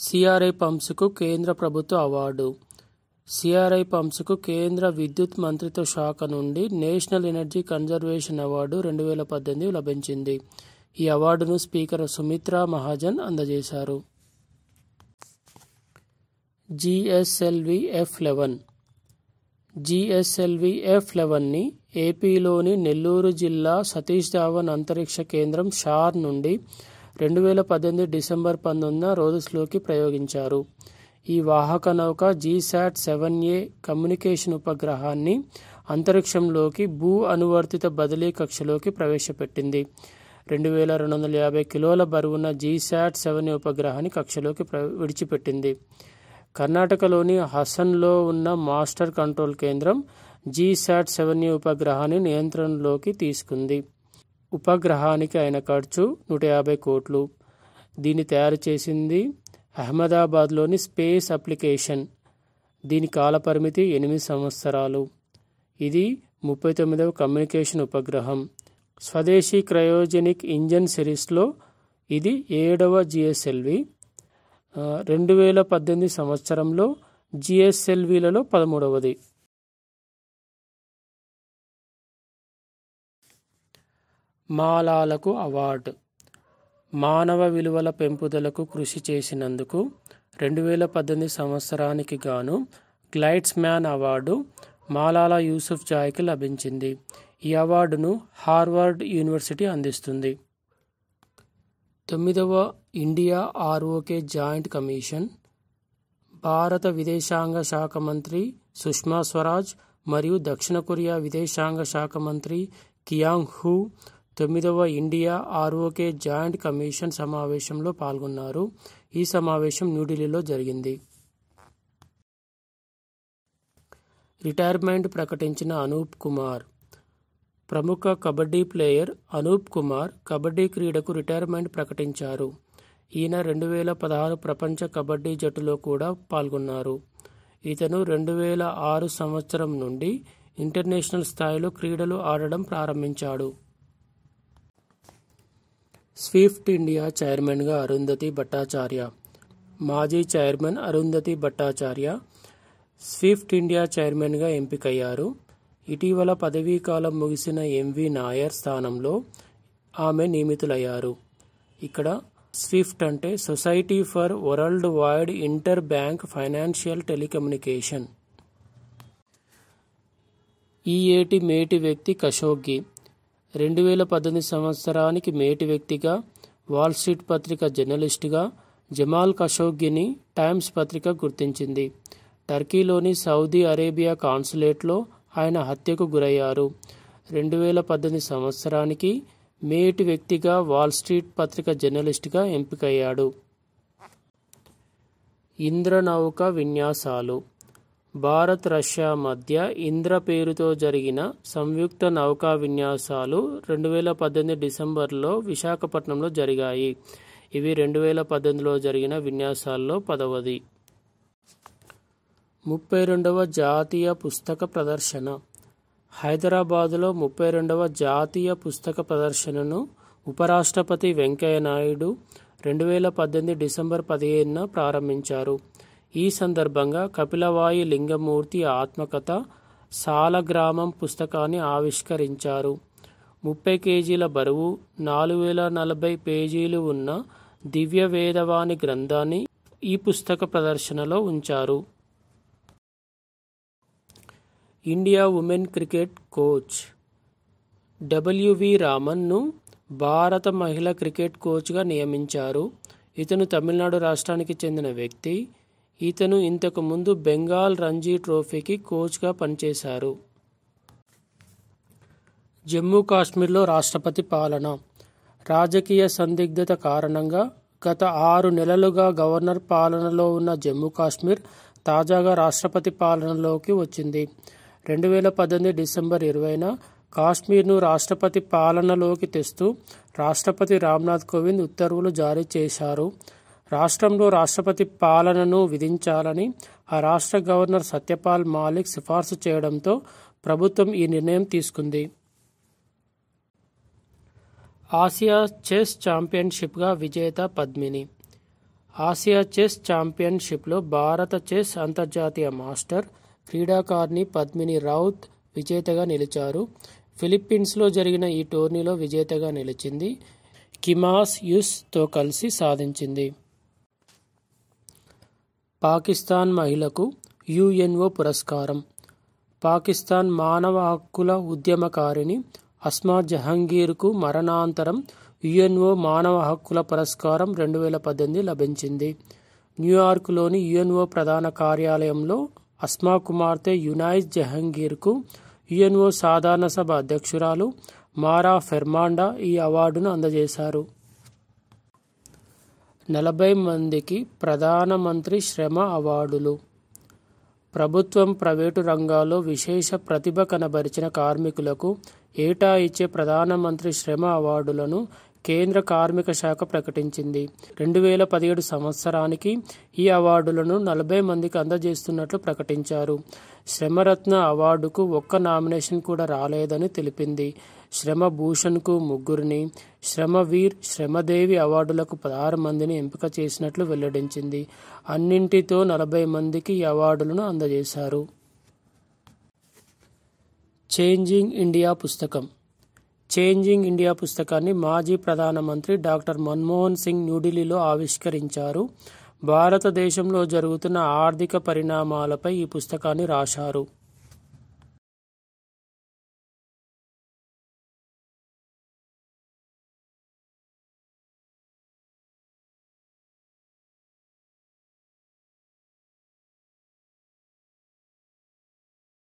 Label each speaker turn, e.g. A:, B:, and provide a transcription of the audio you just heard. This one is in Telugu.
A: సిఆర్ఐ పంప్స్కు కేంద్ర ప్రభుత్వ అవార్డు సిఆర్ఐ పంప్స్కు కేంద్ర విద్యుత్ మంత్రిత్వ శాఖ నుండి నేషనల్ ఎనర్జీ కన్జర్వేషన్ అవార్డు రెండు వేల పద్దెనిమిది లభించింది ఈ అవార్డును స్పీకర్ సుమిత్రా మహాజన్ అందజేశారు GSLV F eleven GSLV F లెవెన్ని ఏపీలోని నెల్లూరు జిల్లా సతీష్ ధావన్ అంతరిక్ష కేంద్రం షార్ నుండి రెండు వేల పద్దెనిమిది డిసెంబర్ పంతొమ్మిదిన రోజుస్లోకి ప్రయోగించారు ఈ వాహక నౌక జీశాట్ సెవెన్ ఏ కమ్యూనికేషన్ ఉపగ్రహాన్ని అంతరిక్షంలోకి భూ అనువర్తిత బదిలీ కక్షలోకి ప్రవేశపెట్టింది రెండు వేల రెండు వందల యాభై కిలోల బరువున్న జీశాట్ సెవెన్ ఉపగ్రహాన్ని కక్షలోకి ప్ర విడిచిపెట్టింది కర్ణాటకలోని హసన్లో ఉన్న మాస్టర్ కంట్రోల్ కేంద్రం జీశాట్ సెవెన్ ఉపగ్రహాన్ని నియంత్రణలోకి తీసుకుంది ఉపగ్రహానికి అయిన ఖర్చు నూట యాభై కోట్లు దీన్ని తయారు చేసింది అహ్మదాబాద్లోని స్పేస్ అప్లికేషన్ దీని కాలపరిమితి ఎనిమిది సంవత్సరాలు ఇది ముప్పై తొమ్మిదవ కమ్యూనికేషన్ ఉపగ్రహం స్వదేశీ క్రయోజెనిక్ ఇంజన్ సిరీస్లో ఇది ఏడవ జిఎస్ఎల్వి రెండు వేల పద్దెనిమిది సంవత్సరంలో జిఎస్ఎల్విలలో పదమూడవది మాలాలకు అవార్డు మానవ విలువల పెంపుదలకు కృషి చేసినందుకు రెండు వేల పద్దెనిమిది సంవత్సరానికి గాను Gleitsman award Malala Yousuf జాయ్కి లభించింది ఈ అవార్డును హార్వర్డ్ యూనివర్సిటీ అందిస్తుంది తొమ్మిదవ ఇండియా ఆర్ఓకే జాయింట్ కమిషన్ భారత విదేశాంగ శాఖ మంత్రి సుష్మా స్వరాజ్ మరియు దక్షిణ కొరియా విదేశాంగ శాఖ మంత్రి కియాంగ్ హూ తొమ్మిదవ ఇండియా ఆర్ఓకే జాయింట్ కమిషన్ సమావేశంలో పాల్గొన్నారు ఈ సమావేశం న్యూఢిల్లీలో జరిగింది రిటైర్మెంట్ ప్రకటించిన అనూప్ కుమార్ ప్రముఖ కబడ్డీ ప్లేయర్ అనూప్ కుమార్ కబడ్డీ క్రీడకు రిటైర్మెంట్ ప్రకటించారు ఈయన రెండు వేల పదహారు ప్రపంచ కబడ్డీ జట్టులో కూడా పాల్గొన్నారు ఇతను రెండు వేల ఆరు సంవత్సరం నుండి ఇంటర్నేషనల్ స్థాయిలో క్రీడలు ఆడడం ప్రారంభించాడు స్విఫ్ట్ ఇండియా చైర్మన్గా అరుంధతి భట్టాచార్య మాజీ chairman Arundhati Bhattacharya SWIFT India చైర్మన్గా ఎంపికయ్యారు ఇటీవల పదవీకాలం ముగిసిన ఎంవి నాయర్ స్థానంలో ఆమె నియమితులయ్యారు ఇక్కడ స్విఫ్ట్ అంటే society for world wide interbank financial telecommunication ఈ ఏటి మేటి వ్యక్తి కషోగి రెండు వేల పద్దెనిమిది సంవత్సరానికి మేటి వ్యక్తిగా వాల్ స్ట్రీట్ పత్రిక జర్నలిస్టుగా జమాల్ ఖషోగిని టైమ్స్ పత్రిక గుర్తించింది టర్కీలోని సౌదీ అరేబియా కాన్సులేట్లో ఆయన హత్యకు గురయ్యారు రెండు వేల పద్దెనిమిది సంవత్సరానికి మేటి వ్యక్తిగా వాల్ స్ట్రీట్ పత్రిక జర్నలిస్టుగా ఎంపికయ్యాడు ఇంద్రనౌక విన్యాసాలు భారత్ రష్యా మధ్య ఇంద్ర పేరుతో జరిగిన సంయుక్త నౌకా విన్యాసాలు రెండు వేల పద్దెనిమిది డిసెంబర్లో విశాఖపట్నంలో జరిగాయి ఇవి రెండు వేల పద్దెనిమిదిలో జరిగిన విన్యాసాల్లో పదవది ముప్పై రెండవ జాతీయ పుస్తక ప్రదర్శన హైదరాబాదులో ముప్పై రెండవ జాతీయ పుస్తక ప్రదర్శనను ఉపరాష్ట్రపతి వెంకయ్యనాయుడు రెండు వేల పద్దెనిమిది డిసెంబర్ పదిహేనున ప్రారంభించారు ఈ సందర్భంగా కపిలవాయి లింగమూర్తి ఆత్మకథ సాలగ్రామం పుస్తకాన్ని ఆవిష్కరించారు ముప్పై కేజీల బరువు నాలుగు వేల నలభై పేజీలు ఉన్న దివ్య వేదవాణి గ్రంథాన్ని ఈ పుస్తక ప్రదర్శనలో ఉంచారు India women cricket coach W రామన్ను భారత మహిళా క్రికెట్ కోచ్గా నియమించారు ఇతను తమిళనాడు రాష్ట్రానికి చెందిన వ్యక్తి ఇతను ఇంతకు ముందు బెంగాల్ రంజీ ట్రోఫీకి కోచ్గా పనిచేశారు జమ్మూ కాశ్మీర్లో రాష్ట్రపతి పాలన రాజకీయ సందిగ్ధత కారణంగా గత ఆరు నెలలుగా గవర్నర్ పాలనలో ఉన్న జమ్మూ కాశ్మీర్ తాజాగా రాష్ట్రపతి పాలనలోకి వచ్చింది రెండు వేల పద్దెనిమిది డిసెంబర్ ఇరవైన కాశ్మీర్ను రాష్ట్రపతి పాలనలోకి తెస్తూ రాష్ట్రపతి రామ్నాథ్ కోవింద్ ఉత్తర్వులు జారీ చేశారు రాష్ట్రంలో రాష్ట్రపతి పాలనను విధించాలని ఆ రాష్ట్ర గవర్నర్ సత్యపాల్ మాలిక్ సిఫార్సు చేయడంతో ప్రభుత్వం ఈ నిర్ణయం తీసుకుంది ఆసియా చెస్ ఛాంపియన్షిప్గా విజేత పద్మిని ఆసియా చెస్ ఛాంపియన్షిప్లో భారత చెస్ అంతర్జాతీయ మాస్టర్ క్రీడాకారిణి పద్మిని రౌత్ విజేతగా నిలిచారు ఫిలిప్పీన్స్లో జరిగిన ఈ టోర్నీలో విజేతగా నిలిచింది కిమాస్ యుస్తో కలిసి సాధించింది పాకిస్తాన్ మహిళకు యుఎన్ఓ పురస్కారం పాకిస్తాన్ మానవ హక్కుల ఉద్యమకారిణి అస్మా జహంగీర్కు మరణాంతరం యుఎన్ఓ మానవ హక్కుల పురస్కారం రెండు వేల పద్దెనిమిది లభించింది న్యూయార్క్లోని యుఎన్ఓ ప్రధాన కార్యాలయంలో అస్మా కుమార్తె యునైజ్ జహంగీర్కు యుఎన్ఓ సాధారణ సభ అధ్యక్షురాలు మారా ఫెర్మాండా ఈ అవార్డును అందజేశారు నలభై మందికి ప్రధానమంత్రి శ్రమ అవార్డులు ప్రభుత్వం ప్రైవేటు రంగాల్లో విశేష ప్రతిభ కనబరిచిన కార్మికులకు ఏటా ఇచ్చే ప్రధానమంత్రి శ్రమ అవార్డులను కేంద్ర కార్మిక శాఖ ప్రకటించింది రెండు వేల పదిహేడు సంవత్సరానికి ఈ అవార్డులను నలభై మందికి అందజేస్తున్నట్లు ప్రకటించారు శ్రమరత్న అవార్డుకు ఒక్క నామినేషన్ కూడా రాలేదని తెలిపింది శ్రమ భూషణ్కు ముగ్గురిని శ్రమవీర్ శ్రమదేవి అవార్డులకు పదహారు మందిని ఎంపిక చేసినట్లు వెల్లడించింది అన్నింటితో నలభై మందికి ఈ అవార్డులను అందజేశారు చేంజింగ్ ఇండియా పుస్తకం చేంజింగ్ ఇండియా పుస్తకాన్ని మాజీ ప్రధానమంత్రి డాక్టర్ మన్మోహన్ సింగ్ న్యూఢిల్లీలో ఆవిష్కరించారు భారతదేశంలో జరుగుతున్న ఆర్థిక పరిణామాలపై ఈ పుస్తకాన్ని రాశారు